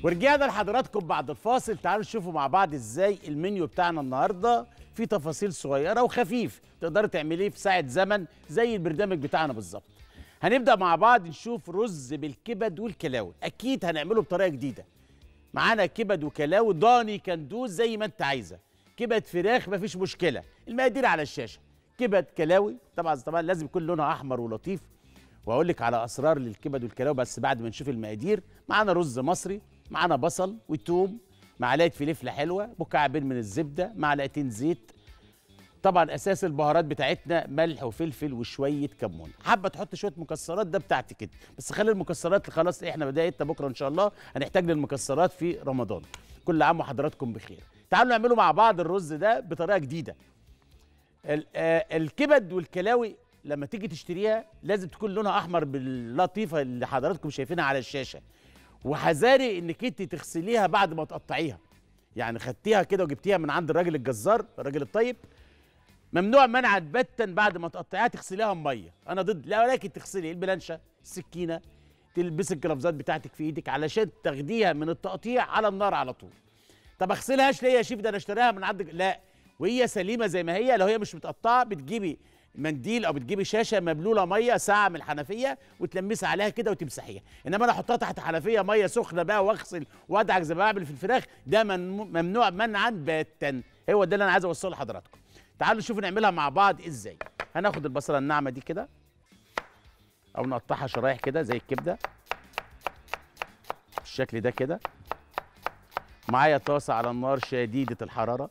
ورجعنا لحضراتكم بعد الفاصل تعالوا نشوفوا مع بعض ازاي المنيو بتاعنا النهارده فيه تفاصيل صغيره وخفيف تقدري تعمليه في ساعه زمن زي البرنامج بتاعنا بالظبط هنبدا مع بعض نشوف رز بالكبد والكلاوي اكيد هنعمله بطريقه جديده معانا كبد وكلاوي ضاني كندوز زي ما انت عايزه كبد فراخ مفيش مشكله المقادير على الشاشه كبد كلاوي طبعا طبعا لازم يكون لونها احمر ولطيف واقول لك على اسرار للكبد والكلاوي بس بعد ما نشوف المقادير معانا رز مصري معانا بصل وتوم معلقه فلفله حلوه مكعبين من الزبده معلقتين زيت طبعا اساس البهارات بتاعتنا ملح وفلفل وشويه كمون حابه تحط شويه مكسرات ده بتاعتك كده بس خلي المكسرات خلاص احنا بدايتنا بكره ان شاء الله هنحتاج للمكسرات في رمضان كل عام وحضراتكم بخير تعالوا نعملوا مع بعض الرز ده بطريقه جديده ال- آه، الكبد والكلاوي لما تيجي تشتريها لازم تكون لونها احمر باللطيفه اللي حضراتكم شايفينها على الشاشه وحذاري انك انت تغسليها بعد ما تقطعيها يعني خدتيها كده وجبتيها من عند الراجل الجزار الراجل الطيب ممنوع منعا باتا بعد ما تقطعيها تغسليها بميه انا ضد لا ولكن تغسلي البلانشه السكينه تلبسي الجرافزات بتاعتك في ايدك علشان تاخديها من التقطيع على النار على طول طب اغسلهاش ليه يا شيف ده انا اشتريها من عند لا وهي سليمه زي ما هي لو هي مش متقطعه بتجيبي منديل او بتجيبي شاشه مبلوله ميه ساعه من الحنفيه وتلمسي عليها كده وتمسحيها انما انا احطها تحت حنفيه ميه سخنه بقى واغسل وادعك زي ما بعمل في الفراخ ده من- ممنوع منعا باتا هو ده اللي انا عايز اوصله لحضراتكم تعالوا نشوف نعملها مع بعض ازاي هناخد البصله الناعمه دي كده او نقطعها شرايح كده زي الكبده بالشكل ده كده معايا طاسه على النار شديده الحراره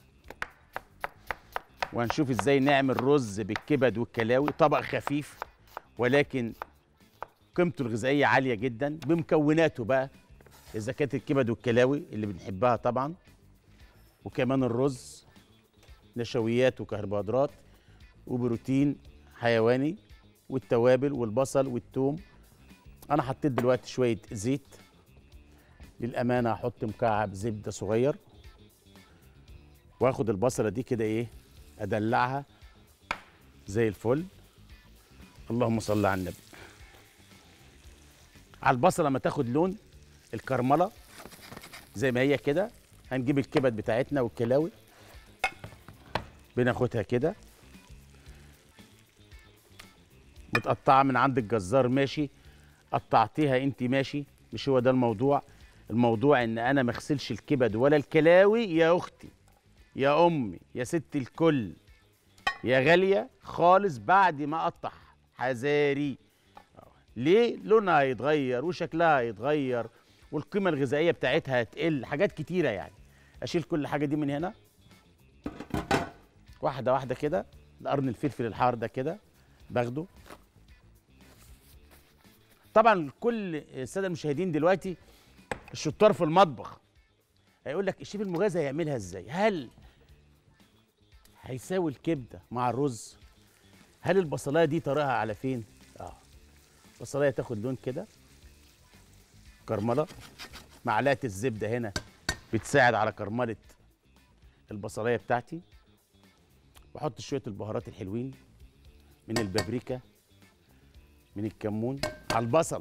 وهنشوف ازاي نعمل رز بالكبد والكلاوي طبق خفيف ولكن قيمته الغذائيه عاليه جدا بمكوناته بقى اذا كانت الكبد والكلاوي اللي بنحبها طبعا وكمان الرز نشويات وكربوهيدرات وبروتين حيواني والتوابل والبصل والثوم انا حطيت دلوقتي شويه زيت للامانه هحط مكعب زبده صغير واخد البصله دي كده ايه ادلعها زي الفل اللهم صل على النبي على البصله لما تاخد لون الكرمله زي ما هي كده هنجيب الكبد بتاعتنا والكلاوي بناخدها كده متقطعه من عند الجزار ماشي قطعتيها انت ماشي مش هو ده الموضوع الموضوع ان انا ما اغسلش الكبد ولا الكلاوي يا اختي يا امي يا ست الكل يا غاليه خالص بعد ما اقطع حذاري ليه لونها هيتغير وشكلها هيتغير والقيمه الغذائيه بتاعتها هتقل حاجات كتيره يعني اشيل كل حاجه دي من هنا واحده واحده كده قرن الفلفل الحار ده كده باخده طبعا كل الساده المشاهدين دلوقتي الشطار في المطبخ هيقول لك الشيف المغازي هيعملها ازاي هل هيساوي الكبده مع الرز هل البصلايه دي طريقها على فين اه البصلايه تاخد لون كده كرمله معلقه الزبده هنا بتساعد على كرمله البصلايه بتاعتي واحط شويه البهارات الحلوين من البابريكا من الكمون على البصله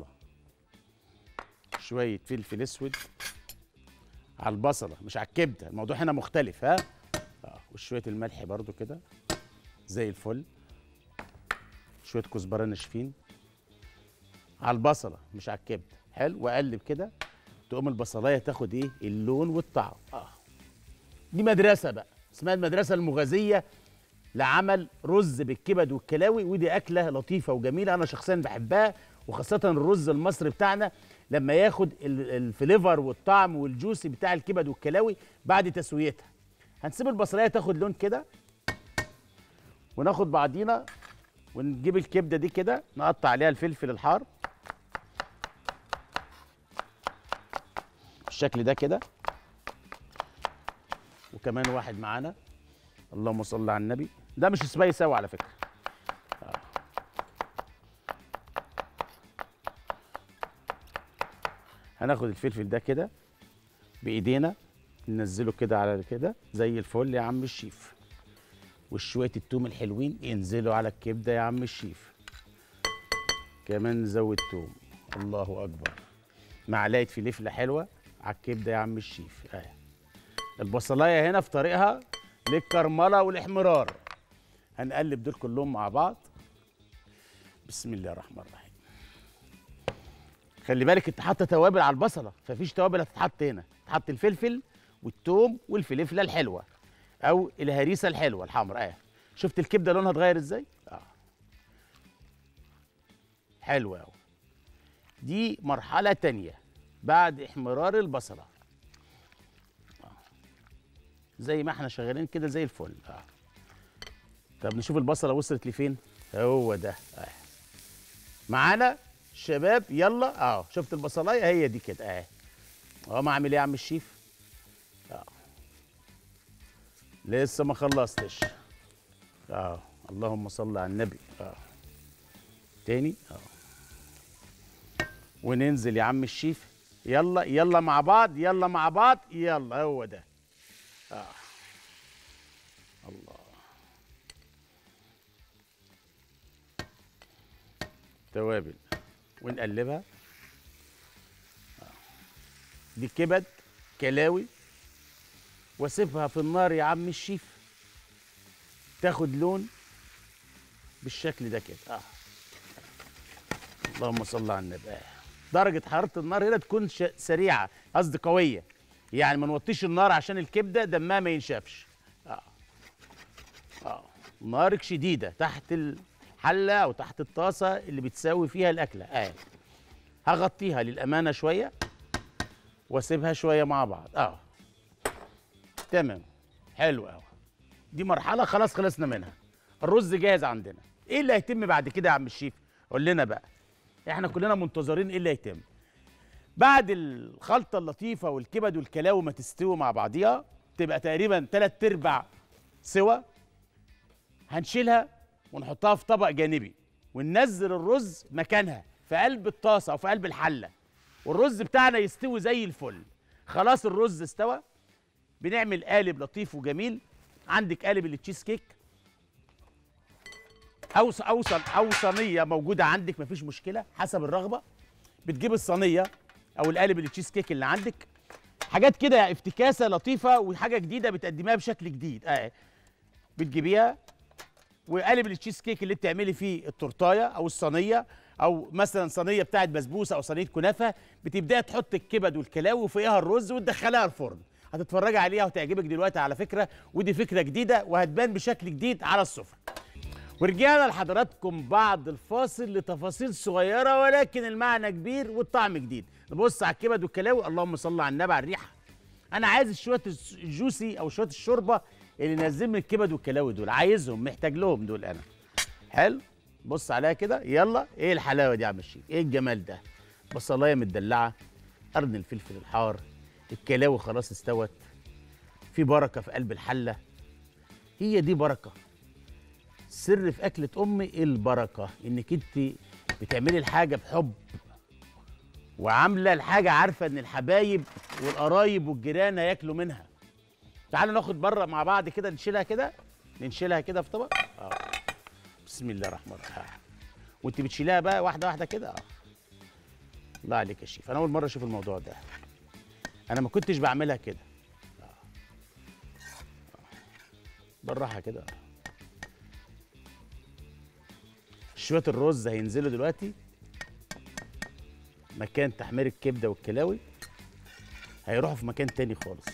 شويه فلفل اسود على البصله مش على الكبده الموضوع هنا مختلف ها اه وشويه الملح برضو كده زي الفل شويه كزبره ناشفين على البصله مش على الكبده حلو واقلب كده تقوم البصلايه تاخد ايه اللون والطعم اه دي مدرسه بقى اسمها المدرسه المغازيه لعمل رز بالكبد والكلاوي ودي اكله لطيفه وجميله انا شخصيا بحبها وخاصه الرز المصري بتاعنا لما ياخد ال- الفليفر والطعم والجوسي بتاع الكبد والكلاوي بعد تسويتها هنسيب البصلايه تاخد لون كده وناخد بعضينا ونجيب الكبده دي كده نقطع عليها الفلفل الحار بالشكل ده كده وكمان واحد معانا اللهم صل على النبي ده مش سبايس قوي على فكره آه. هناخد الفلفل ده كده بايدينا ننزله كده على كده زي الفل يا عم الشيف وشويه التوم الحلوين ينزلوا على الكبده يا عم الشيف كمان نزود توم الله اكبر معلقه فلفله حلوه على الكبده يا عم الشيف اهي البصلايه هنا في طريقها للكرمله والاحمرار هنقلب دول كلهم مع بعض بسم الله الرحمن الرحيم خلي بالك انت حاطه توابل على البصله ففيش توابل هتتحط هنا تحط الفلفل والثوم والفلفله الحلوه او الهريسه الحلوه الحمراء اهي شفت الكبده لونها اتغير ازاي اه حلوه قوي دي مرحله تانية بعد احمرار البصله آه. زي ما احنا شغالين كده زي الفل اه طب نشوف البصله وصلت لفين هو ده اه معانا شباب يلا اه شفت البصلايه هي دي كده اه اه ما اعمل ايه يا عم الشيف اه لسه ما خلصتش اه اللهم صل على النبي اه تاني اه وننزل يا عم الشيف يلا يلا مع بعض يلا مع بعض يلا هو ده اه الله توابل ونقلبها آه. دي كبد كلاوي واسيبها في النار يا عم الشيف تاخد لون بالشكل ده كده اه اللهم صل على النبي آه. درجة حرارة النار هنا تكون ش... سريعة قصدي قوية يعني ما نوطيش النار عشان الكبدة دمها ما ينشفش اه اه نارك شديدة تحت الحلة أو تحت الطاسة اللي بتساوي فيها الأكلة اه هغطيها للأمانة شوية واسيبها شوية مع بعض اه تمام حلو قوي دي مرحلة خلاص خلصنا منها الرز جاهز عندنا ايه اللي هيتم بعد كده يا عم الشيف قول لنا بقى احنا كلنا منتظرين ايه اللي هيتم بعد الخلطة اللطيفة والكبد والكلاوي ما تستوي مع بعضيها تبقى تقريبا تلات ارباع سوا هنشيلها ونحطها في طبق جانبي وننزل الرز مكانها في قلب الطاسة او في قلب الحلة والرز بتاعنا يستوي زي الفل خلاص الرز استوى بنعمل قالب لطيف وجميل عندك قالب التشيز كيك او او او صينيه موجوده عندك مفيش مشكله حسب الرغبه بتجيب الصينيه او القالب التشيز كيك اللي عندك حاجات كده افتكاسه لطيفه وحاجه جديده بتقدميها بشكل جديد اه بتجيبيها وقالب التشيز كيك اللي بتعملي فيه التورتايه او الصينيه او مثلا صينيه بتاعت بسبوسه او صينيه كنافه بتبداي تحط الكبد والكلاوي وفوقها الرز وتدخليها الفرن هتتفرجي عليها وتعجبك دلوقتي على فكره ودي فكره جديده وهتبان بشكل جديد على السفره ورجعنا لحضراتكم بعد الفاصل لتفاصيل صغيره ولكن المعنى كبير والطعم جديد نبص على الكبد والكلاوي اللهم صل على النبي على الريحه انا عايز شويه الجوسي او شويه الشوربه اللي نازلين من الكبد والكلاوي دول عايزهم محتاج لهم دول انا حلو بص عليها كده يلا ايه الحلاوه دي يا عم الشيخ ايه الجمال ده بصلايه مدلعه قرن الفلفل الحار الكلاوي خلاص استوت في بركه في قلب الحله هي دي بركه سر في اكله امي البركه انك انت بتعملي الحاجه بحب وعامله الحاجه عارفه ان الحبايب والقرايب والجيران هياكلوا منها تعالوا ناخد بره مع بعض كده نشيلها كده ننشيلها كده في طبق اه بسم الله الرحمن الرحيم وانت بتشيلها بقى واحده واحده كده اه الله عليك يا شيف انا اول مره اشوف الموضوع ده انا ما كنتش بعملها كده بالراحه كده شويه الرز هينزلوا دلوقتي مكان تحمير الكبده والكلاوي هيروحوا في مكان تاني خالص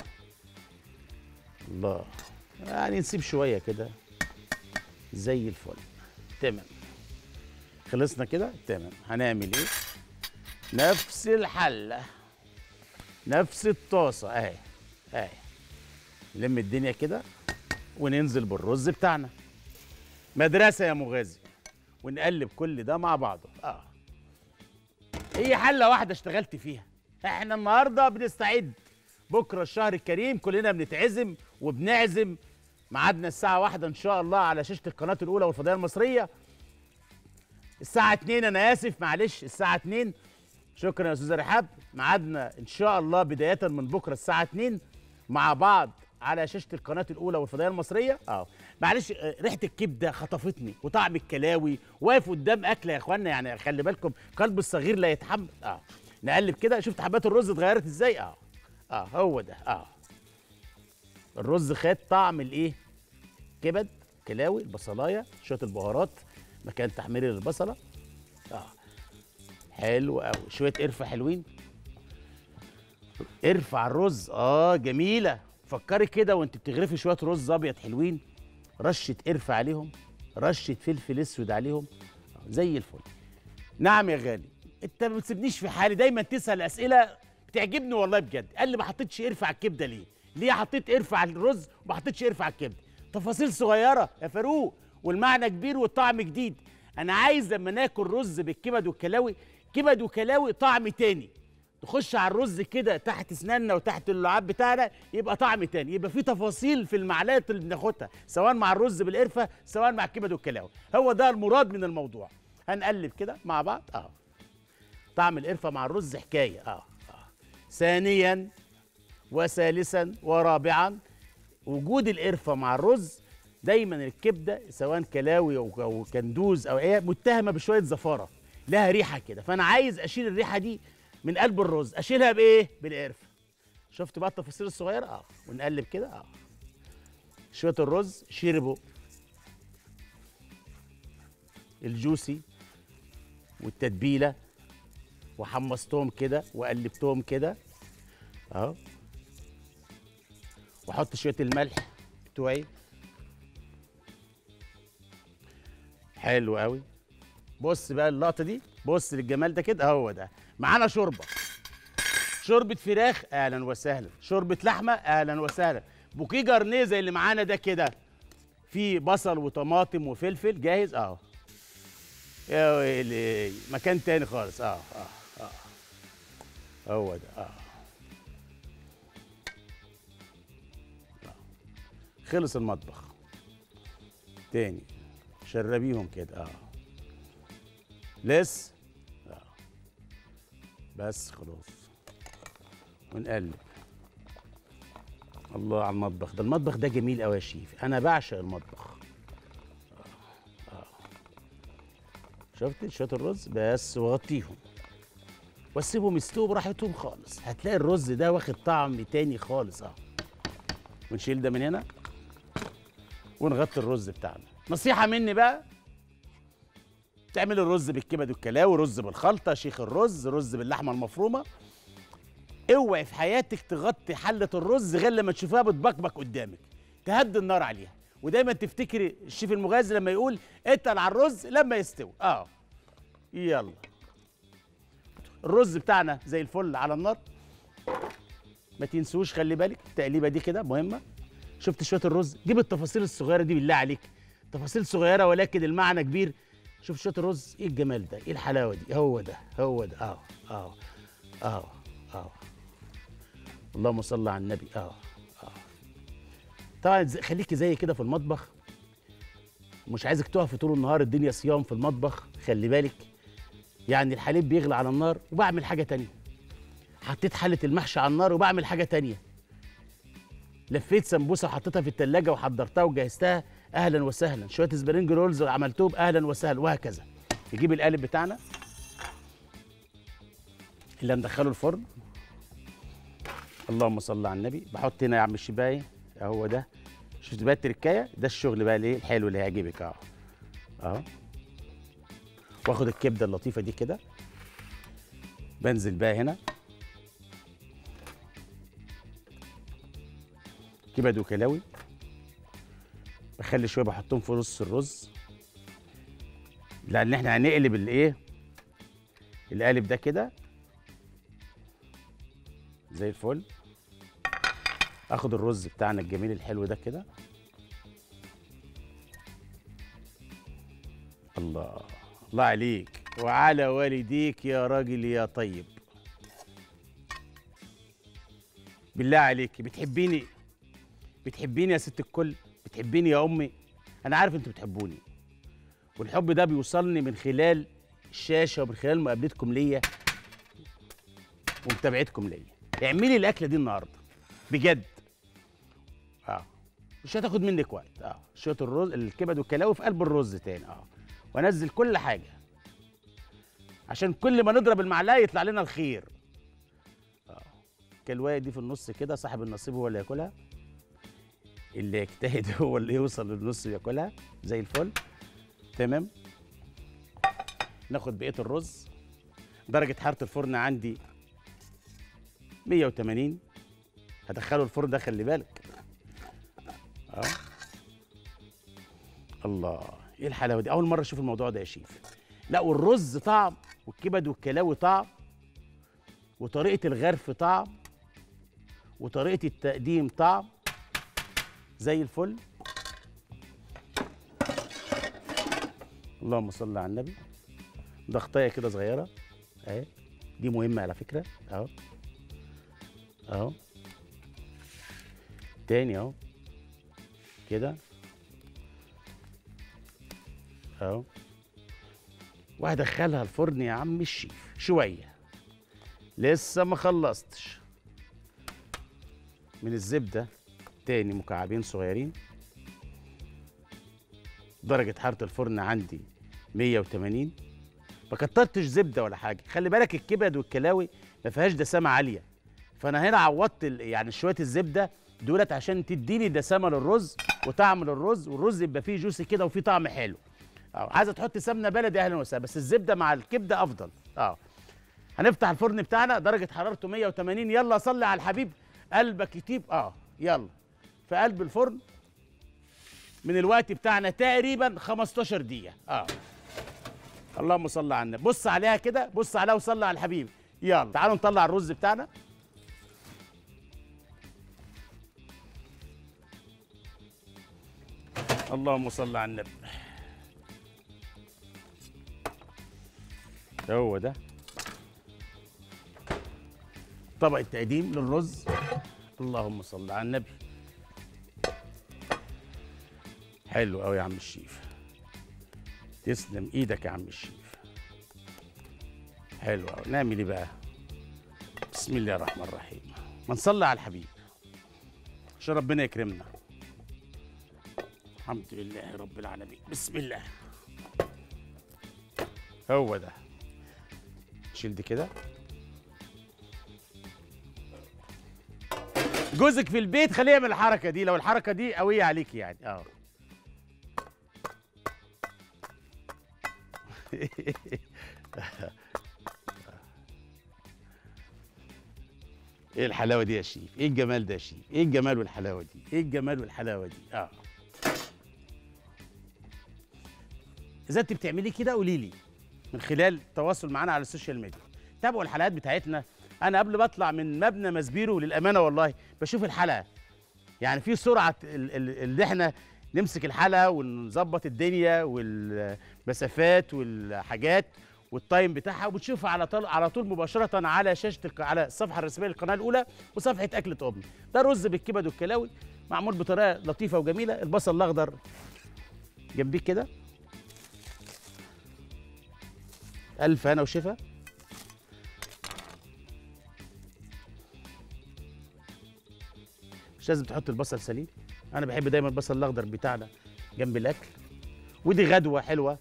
الله يعني نسيب شويه كده زي الفل تمام خلصنا كده تمام هنعمل ايه نفس الحله نفس الطاسه اهي اهي نلم الدنيا كده وننزل بالرز بتاعنا مدرسه يا مغازي ونقلب كل ده مع بعضه اه هي حله واحده اشتغلت فيها احنا النهارده بنستعد بكره الشهر الكريم كلنا بنتعزم وبنعزم ميعادنا الساعه واحدة ان شاء الله على شاشه القناه الاولى والفضائيه المصريه الساعه 2 انا اسف معلش الساعه 2 شكرا يا استاذه رحاب ميعادنا ان شاء الله بدايه من بكره الساعه 2 مع بعض على شاشه القناه الاولى والفضائيه المصريه اه معلش آه، ريحه الكبده خطفتني وطعم الكلاوي واقف قدام اكله يا اخوانا يعني خلي بالكم قلب الصغير لا يتحمل اه نقلب كده شفت حبات الرز اتغيرت ازاي اه اه هو ده اه الرز خد طعم الايه كبد كلاوي البصلايه شويه البهارات مكان تحمير البصله اه حلو قوي شويه قرفه حلوين قرفه على الرز اه جميله فكري كده وانت بتغرفي شويه رز ابيض حلوين رشه قرفه عليهم رشه فلفل اسود عليهم آه، زي الفل نعم يا غالي انت ما بتسيبنيش في حالي دايما تسال اسئله بتعجبني والله بجد قال لي ما حطيتش قرفه على الكبده ليه ليه حطيت قرفه على الرز وما حطيتش قرفه على الكبده تفاصيل صغيره يا فاروق والمعنى كبير والطعم جديد انا عايز لما ناكل رز بالكبد والكلاوي كبد وكلاوي طعم تاني تخش على الرز كده تحت اسناننا وتحت اللعاب بتاعنا يبقى طعم تاني يبقى في تفاصيل في المعلقه اللي بناخدها سواء مع الرز بالقرفه سواء مع الكبد والكلاوي هو ده المراد من الموضوع هنقلب كده مع بعض اه طعم القرفه مع الرز حكايه اه, آه. ثانيا وثالثا ورابعا وجود القرفه مع الرز دايما الكبده سواء كلاوي او أو كندوز او ايه متهمه بشويه زفاره لها ريحه كده فانا عايز اشيل الريحه دي من قلب الرز اشيلها بايه بالقرفه شفت بقى التفاصيل الصغيره اه ونقلب كده اه شويه الرز شربوا الجوسي والتتبيله وحمصتهم كده وقلبتهم كده اهو واحط شويه الملح بتوعي حلو قوي بص بقى اللقطه دي بص للجمال ده كده هو ده معانا شوربه شوربه فراخ اهلا وسهلا شوربه لحمه اهلا وسهلا بوكيه جرنيه زي اللي معانا ده كده في بصل وطماطم وفلفل جاهز اهو يا ويلي مكان تاني خالص اه اه اه هو ده اه خلص المطبخ تاني شربيهم كده اه لسه اه بس خلاص ونقلب الله على المطبخ ده المطبخ ده جميل قوي يا شيف انا بعشق المطبخ آه. آه. شفت شويه الرز بس وغطيهم واسيبهم يستووا براحتهم خالص هتلاقي الرز ده واخد طعم تاني خالص اه ونشيل ده من هنا ونغطي الرز بتاعنا نصيحه مني بقى تعمل الرز بالكبد والكلاوي رز بالخلطه شيخ الرز رز باللحمه المفرومه اوعي في حياتك تغطي حله الرز غير لما تشوفها بتبقبق قدامك تهدي النار عليها ودايما تفتكري الشيف المغازي لما يقول اتقل على الرز لما يستوي اه يلا الرز بتاعنا زي الفل على النار ما تنسوش خلي بالك التقليبه دي كده مهمه شفت شويه الرز جيب التفاصيل الصغيره دي بالله عليك تفاصيل صغيره ولكن المعنى كبير شوف شويه الرز ايه الجمال ده ايه الحلاوه دي هو ده هو ده اه اه اه اه اللهم صل على النبي اه اه طبعا زي- خليكي زي كده في المطبخ مش عايزك تقفي طول النهار الدنيا صيام في المطبخ خلي بالك يعني الحليب بيغلى على النار وبعمل حاجه تانية حطيت حله المحشي على النار وبعمل حاجه تانية لفيت سمبوسه وحطيتها في التلاجة وحضرتها وجهزتها اهلا وسهلا شويه سبرينج رولز عملتهم اهلا وسهلا وهكذا نجيب القالب بتاعنا اللي هندخله الفرن اللهم صل على النبي بحط هنا يا عم الشباي اهو ده شفت بقى التركايه ده الشغل بقى الايه الحلو اللي هيعجبك اهو اهو واخد الكبده اللطيفه دي كده بنزل بقى هنا كبد وكلاوي بخلي شويه بحطهم في نص الرز لان احنا هنقلب الايه القالب ده كده زي الفل اخد الرز بتاعنا الجميل الحلو ده كده الله الله عليك وعلى والديك يا راجل يا طيب بالله عليك بتحبيني بتحبيني يا ست الكل بتحبيني يا امي انا عارف انتوا بتحبوني والحب ده بيوصلني من خلال الشاشه ومن خلال مقابلتكم ليا ومتابعتكم ليا اعملي الاكله دي النهارده بجد اه مش هتاخد منك وقت اه شويه الرز الكبد والكلاوي في قلب الرز تاني اه وانزل كل حاجه عشان كل ما نضرب المعلقه يطلع لنا الخير اه الكلوايه دي في النص كده صاحب النصيب هو اللي ياكلها اللي يجتهد هو اللي يوصل للنص وياكلها زي الفل تمام ناخد بقيه الرز درجه حراره الفرن عندي 180 هدخله الفرن ده خلي بالك اه الله ايه الحلاوه دي اول مره اشوف الموضوع ده يا شيف لا والرز طعم والكبد والكلاوي طعم وطريقه الغرف طعم وطريقه التقديم طعم زي الفل اللهم صل على النبي ضغطايه كده صغيره اهي دي مهمه على فكره اهو اهو تاني اهو كده اهو وهدخلها الفرن يا عم الشيف شويه لسه ما خلصتش من الزبده تاني مكعبين صغيرين درجه حراره الفرن عندي 180 ما كترتش زبده ولا حاجه خلي بالك الكبد والكلاوي ما فيهاش دسامه عاليه فانا هنا عوضت ال- يعني شويه الزبده دولت عشان تديني دسامه للرز وطعم للرز والرز يبقى فيه جوسي كده وفيه طعم حلو اه عايزه تحط سمنه بلدي اهلا وسهلا بس الزبده مع الكبده افضل اه هنفتح الفرن بتاعنا درجه حرارته 180 يلا صلي على الحبيب قلبك يطيب اه يلا في قلب الفرن من الوقت بتاعنا تقريبا 15 دقيقه اه اللهم صل على النبي بص عليها كده بص عليها وصلي على الحبيب يلا تعالوا نطلع الرز بتاعنا اللهم صل على النبي هو ده طبق التقديم للرز اللهم صل على النبي حلو قوي يا عم الشيف تسلم ايدك يا عم الشيف حلو قوي نعمل ايه بقى بسم الله الرحمن الرحيم ما نصلي على الحبيب عشان ربنا يكرمنا الحمد لله رب العالمين بسم الله هو ده شيل دي كده جوزك في البيت خليه يعمل الحركه دي لو الحركه دي قويه عليك يعني اه ايه الحلاوه دي يا شيف ايه الجمال ده يا شيف ايه الجمال والحلاوه دي ايه الجمال والحلاوه دي اه اذا انت بتعملي كده قولي لي من خلال التواصل معانا على السوشيال ميديا تابعوا الحلقات بتاعتنا انا قبل ما اطلع من مبنى مسبيرو للامانه والله بشوف الحلقه يعني في سرعه ال- ال- اللي احنا نمسك الحلقه ونظبط الدنيا والمسافات والحاجات والتايم بتاعها وبتشوفها على طول على طول مباشره على شاشه الق... على الصفحه الرسميه للقناه الاولى وصفحه اكله امي ده رز بالكبد والكلاوي معمول بطريقه لطيفه وجميله البصل الاخضر جنبيك كده الف هنا وشفا مش لازم تحط البصل سليم انا بحب دايما البصل الاخضر بتاعنا جنب الاكل ودي غدوه حلوه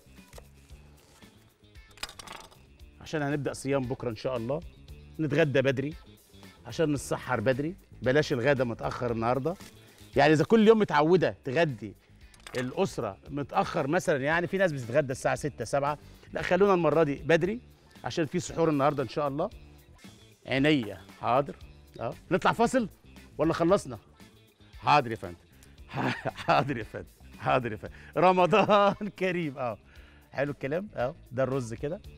عشان هنبدا صيام بكره ان شاء الله نتغدى بدري عشان نتسحر بدري بلاش الغدا متاخر النهارده يعني اذا كل يوم متعوده تغدي الاسره متاخر مثلا يعني في ناس بتتغدى الساعه 6 7 لا خلونا المره دي بدري عشان في سحور النهارده ان شاء الله عينيا حاضر اه نطلع فاصل ولا خلصنا حاضر يا فندم حاضر يا فندم حاضر يا فندم رمضان كريم اه حلو الكلام اه ده الرز كده